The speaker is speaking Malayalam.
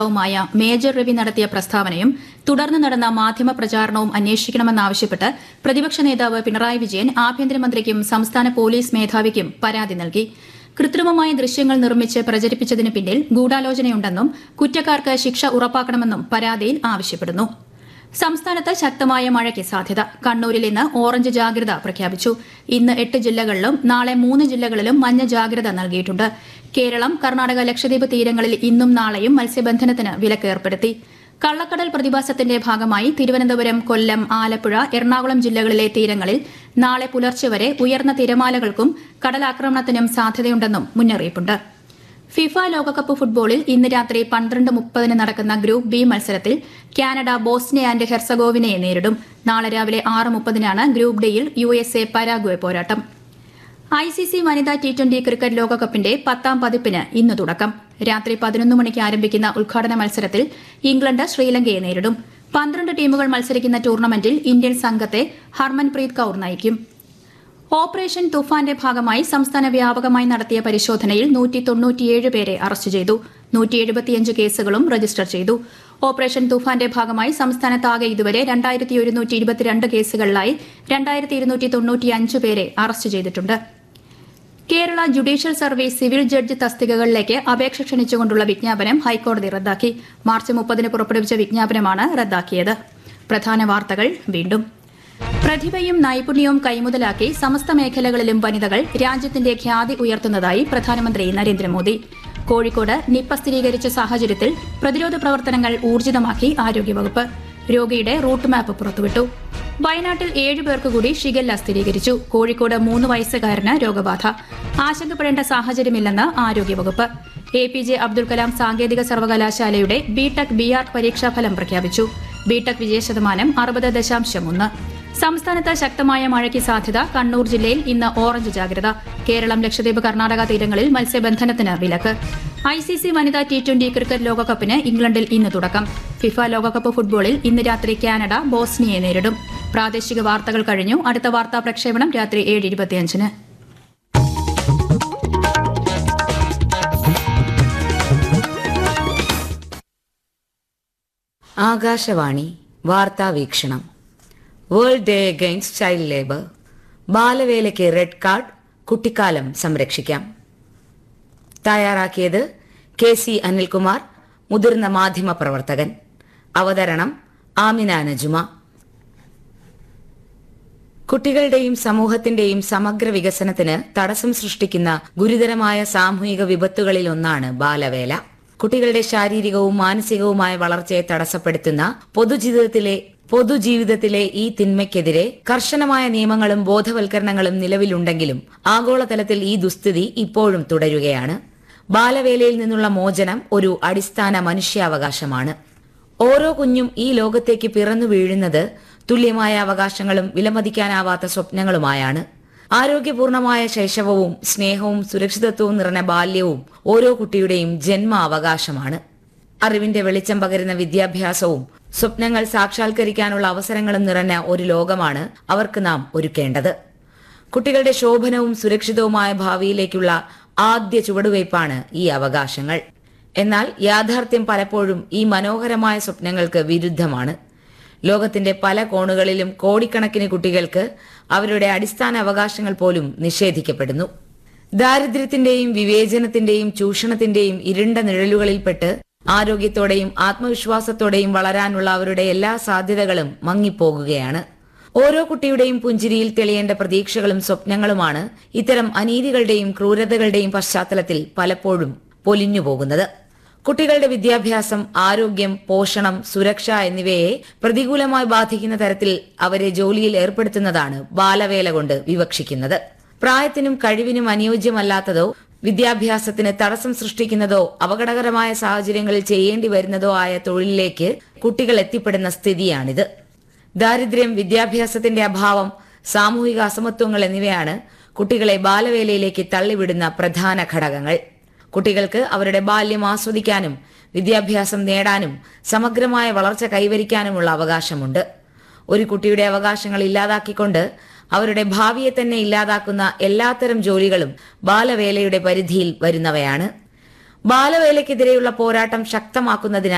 വുമായ മേജർ രവി നടത്തിയ പ്രസ്താവനയും തുടർന്ന് നടന്ന മാധ്യമ പ്രചാരണവും അന്വേഷിക്കണമെന്നാവശ്യപ്പെട്ട് പ്രതിപക്ഷ നേതാവ് പിണറായി വിജയൻ ആഭ്യന്തരമന്ത്രിക്കും സംസ്ഥാന പോലീസ് മേധാവിക്കും പരാതി നൽകി കൃത്രിമമായ ദൃശ്യങ്ങൾ നിർമ്മിച്ച് പ്രചരിപ്പിച്ചതിന് പിന്നിൽ ഗൂഢാലോചനയുണ്ടെന്നും കുറ്റക്കാർക്ക് ശിക്ഷ ഉറപ്പാക്കണമെന്നും പരാതിയിൽ ആവശ്യപ്പെടുന്നു സംസ്ഥാനത്ത് ശക്തമായ മഴയ്ക്ക് സാധ്യത കണ്ണൂരിൽ ഇന്ന് ഓറഞ്ച് ജാഗ്രത പ്രഖ്യാപിച്ചു ഇന്ന് എട്ട് ജില്ലകളിലും നാളെ മൂന്ന് ജില്ലകളിലും മഞ്ഞ ജാഗ്രത നൽകിയിട്ടുണ്ട് കേരളം കർണാടക ലക്ഷദ്വീപ് തീരങ്ങളിൽ ഇന്നും നാളെയും മത്സ്യബന്ധനത്തിന് വിലക്ക് ഏർപ്പെടുത്തി കള്ളക്കടൽ പ്രതിഭാസത്തിന്റെ ഭാഗമായി തിരുവനന്തപുരം കൊല്ലം ആലപ്പുഴ എറണാകുളം ജില്ലകളിലെ തീരങ്ങളിൽ നാളെ പുലർച്ചെ വരെ ഉയർന്ന തിരമാലകൾക്കും കടലാക്രമണത്തിനും സാധ്യതയുണ്ടെന്നും മുന്നറിയിപ്പുണ്ട് ഫിഫ ലോകകപ്പ് ഫുട്ബോളിൽ ഇന്ന് രാത്രി പന്ത്രണ്ട് മുപ്പതിന് നടക്കുന്ന ഗ്രൂപ്പ് ബി മത്സരത്തിൽ കാനഡ ബോസ്നിയ ആൻഡ് ഹെർസഗോവിനയെ നേരിടും നാളെ രാവിലെ ആറ് മുപ്പതിനാണ് ഗ്രൂപ്പ് ഡിയിൽ യു എസ് എ പരാഗ്വെ പോരാട്ടം ഐ സി സി വനിതാ ടി ട്വന്റി ക്രിക്കറ്റ് ലോകകപ്പിന്റെ പത്താം പതിപ്പിന് ഇന്ന് തുടക്കം രാത്രി പതിനൊന്ന് മണിക്ക് ആരംഭിക്കുന്ന ഉദ്ഘാടന മത്സരത്തിൽ ഇംഗ്ലണ്ട് ശ്രീലങ്കയെ നേരിടും പന്ത്രണ്ട് ടീമുകൾ മത്സരിക്കുന്ന ടൂർണമെന്റിൽ ഇന്ത്യൻ സംഘത്തെ ഹർമൻപ്രീത് കൌർ നയിക്കും ഓപ്പറേഷൻ തുഫാന്റെ ഭാഗമായി സംസ്ഥാന വ്യാപകമായി നടത്തിയ പരിശോധനയിൽ നൂറ്റി തൊണ്ണൂറ്റിയേഴ് പേരെ അറസ്റ്റ് ചെയ്തു നൂറ്റി എഴുപത്തിയഞ്ച് കേസുകളും രജിസ്റ്റർ ചെയ്തു ഓപ്പറേഷൻ തുഫാന്റെ ഭാഗമായി സംസ്ഥാനത്താകെ ഇതുവരെ രണ്ടായിരത്തി ഒരുന്നൂറ്റി ഇരുപത്തിരണ്ട് കേസുകളിലായി രണ്ടായിരത്തി ഇരുന്നൂറ്റി തൊണ്ണൂറ്റിയഞ്ച് പേരെ അറസ്റ്റ് ചെയ്തിട്ടുണ്ട് Kerala judicial service civil judge തസ്തികകളിലേക്ക് അപേക്ഷ ക്ഷണിച്ചുകൊണ്ടുള്ള വിജ്ഞാപനം ഹൈക്കോടതി റദ്ദാക്കി മാർച്ച് മുപ്പതിന് പുറപ്പെടുവിച്ച വിജ്ഞാപനമാണ് റദ്ദാക്കിയത് പ്രധാന വാർത്തകൾ വീണ്ടും പ്രതിഭയും നൈപുണ്യവും കൈമുതലാക്കി സമസ്ത മേഖലകളിലും വനിതകൾ രാജ്യത്തിന്റെ ഖ്യാതി ഉയർത്തുന്നതായി പ്രധാനമന്ത്രി നരേന്ദ്രമോദി കോഴിക്കോട് നിപ്പ സ്ഥിരീകരിച്ച സാഹചര്യത്തിൽ പ്രതിരോധ പ്രവർത്തനങ്ങൾ ഊർജിതമാക്കി ആരോഗ്യവകുപ്പ് രോഗിയുടെ റൂട്ട് മാപ്പ് പുറത്തുവിട്ടു വയനാട്ടിൽ ഏഴു പേർക്ക് കൂടി ഷിഗല്ല സ്ഥിരീകരിച്ചു കോഴിക്കോട് മൂന്ന് വയസ്സുകാരന് രോഗബാധ ആശങ്കപ്പെടേണ്ട സാഹചര്യമില്ലെന്ന് ആരോഗ്യവകുപ്പ് A P J Abdul Kalam സാങ്കേതിക സർവകലാശാലയുടെ ബിടെക് ബി ആർ പരീക്ഷാഫലം പ്രഖ്യാപിച്ചു ബിടെക് വിജയശതമാനം അറുപത് ദശാംശം ഒന്ന് സംസ്ഥാനത്ത് ശക്തമായ മഴയ്ക്ക് സാധ്യത കണ്ണൂർ ജില്ലയിൽ ഇന്ന് ഓറഞ്ച് ജാഗ്രത കേരളം ലക്ഷദ്വീപ് കർണാടക തീരങ്ങളിൽ മത്സ്യബന്ധനത്തിന് വിലക്ക് ഐ സി സി വനിതാ ടി ട്വന്റി ക്രിക്കറ്റ് ലോകകപ്പിന് ഇംഗ്ലണ്ടിൽ ഇന്ന് തുടക്കം ഫിഫ ലോകകപ്പ് ഫുട്ബോളിൽ ഇന്ന് രാത്രി കാനഡ ബോസ്നിയെ നേരിടും പ്രാദേശിക വാർത്തകൾ കഴിഞ്ഞു അടുത്ത വാർത്താ പ്രക്ഷേപണം രാത്രി ഏഴ് ഇരുപത്തിയഞ്ചിന് ആകാശവാണി വാർത്താ വീക്ഷണം world day against child labour ബാലവേലയ്ക്ക് റെഡ് കാർഡ് കുട്ടിക്കാലം സംരക്ഷിക്കാം തയ്യാറാക്കിയത് കെ സി അനിൽകുമാർ മുതിർന്ന മാധ്യമ പ്രവർത്തകൻ അവതരണം ആമിന നജുമ കുട്ടികളുടെയും സമൂഹത്തിന്റെയും സമഗ്ര വികസനത്തിന് തടസ്സം സൃഷ്ടിക്കുന്ന ഗുരുതരമായ സാമൂഹിക വിപത്തുകളിൽ ഒന്നാണ് ബാലവേല കുട്ടികളുടെ ശാരീരികവും മാനസികവുമായ വളർച്ചയെ തടസ്സപ്പെടുത്തുന്ന പൊതുജീവിതത്തിലെ പൊതുജീവിതത്തിലെ ഈ തിന്മയ്ക്കെതിരെ കർശനമായ നിയമങ്ങളും ബോധവൽക്കരണങ്ങളും നിലവിലുണ്ടെങ്കിലും ആഗോളതലത്തിൽ ഈ ദുസ്ഥിതി ഇപ്പോഴും തുടരുകയാണ് ബാലവേലയിൽ നിന്നുള്ള മോചനം ഒരു അടിസ്ഥാന മനുഷ്യാവകാശമാണ് ഓരോ കുഞ്ഞും ഈ ലോകത്തേക്ക് പിറന്നു വീഴുന്നത് തുല്യമായ അവകാശങ്ങളും വിലമതിക്കാനാവാത്ത സ്വപ്നങ്ങളുമായാണ് ആരോഗ്യപൂർണമായ ശൈശവവും സ്നേഹവും സുരക്ഷിതത്വവും നിറഞ്ഞ ബാല്യവും ഓരോ കുട്ടിയുടെയും ജന്മ അവകാശമാണ് അറിവിന്റെ വെളിച്ചം പകരുന്ന വിദ്യാഭ്യാസവും സ്വപ്നങ്ങൾ സാക്ഷാത്കരിക്കാനുള്ള അവസരങ്ങളും നിറഞ്ഞ ഒരു ലോകമാണ് അവർക്ക് നാം ഒരുക്കേണ്ടത് കുട്ടികളുടെ ശോഭനവും സുരക്ഷിതവുമായ ഭാവിയിലേക്കുള്ള ആദ്യ ചുവടുവയ്പ്പാണ് ഈ അവകാശങ്ങൾ എന്നാൽ യാഥാർത്ഥ്യം പലപ്പോഴും ഈ മനോഹരമായ സ്വപ്നങ്ങൾക്ക് വിരുദ്ധമാണ് ലോകത്തിന്റെ പല കോണുകളിലും കോടിക്കണക്കിന് കുട്ടികൾക്ക് അവരുടെ അടിസ്ഥാന അവകാശങ്ങൾ പോലും നിഷേധിക്കപ്പെടുന്നു ദാരിദ്ര്യത്തിന്റെയും വിവേചനത്തിന്റെയും ചൂഷണത്തിന്റെയും ഇരുണ്ട നിഴലുകളിൽപ്പെട്ട് ആരോഗ്യത്തോടെയും ആത്മവിശ്വാസത്തോടെയും വളരാനുള്ള അവരുടെ എല്ലാ സാധ്യതകളും മങ്ങിപ്പോകുകയാണ് ഓരോ കുട്ടിയുടെയും പുഞ്ചിരിയിൽ തെളിയേണ്ട പ്രതീക്ഷകളും സ്വപ്നങ്ങളുമാണ് ഇത്തരം അനീതികളുടെയും ക്രൂരതകളുടെയും പശ്ചാത്തലത്തിൽ പലപ്പോഴും പൊലിഞ്ഞു പോകുന്നത് കുട്ടികളുടെ വിദ്യാഭ്യാസം ആരോഗ്യം പോഷണം സുരക്ഷ എന്നിവയെ പ്രതികൂലമായി ബാധിക്കുന്ന തരത്തിൽ അവരെ ജോലിയിൽ ഏർപ്പെടുത്തുന്നതാണ് ബാലവേല കൊണ്ട് വിവക്ഷിക്കുന്നത് പ്രായത്തിനും കഴിവിനും അനുയോജ്യമല്ലാത്തതോ വിദ്യാഭ്യാസത്തിന് തടസ്സം സൃഷ്ടിക്കുന്നതോ അപകടകരമായ സാഹചര്യങ്ങളിൽ ചെയ്യേണ്ടി വരുന്നതോ ആയ തൊഴിലിലേക്ക് കുട്ടികൾ എത്തിപ്പെടുന്ന സ്ഥിതിയാണിത് ദാരിദ്ര്യം വിദ്യാഭ്യാസത്തിന്റെ അഭാവം സാമൂഹിക അസമത്വങ്ങൾ എന്നിവയാണ് കുട്ടികളെ ബാലവേലയിലേക്ക് തള്ളിവിടുന്ന പ്രധാന ഘടകങ്ങൾ കുട്ടികൾക്ക് അവരുടെ ബാല്യം ആസ്വദിക്കാനും വിദ്യാഭ്യാസം നേടാനും സമഗ്രമായ വളർച്ച കൈവരിക്കാനുമുള്ള അവകാശമുണ്ട് ഒരു കുട്ടിയുടെ അവകാശങ്ങൾ ഇല്ലാതാക്കിക്കൊണ്ട് അവരുടെ ഭാവിയെ തന്നെ ഇല്ലാതാക്കുന്ന എല്ലാത്തരം ജോലികളും ബാലവേലയുടെ പരിധിയിൽ വരുന്നവയാണ് ബാലവേലയ്ക്കെതിരെയുള്ള പോരാട്ടം ശക്തമാക്കുന്നതിനായി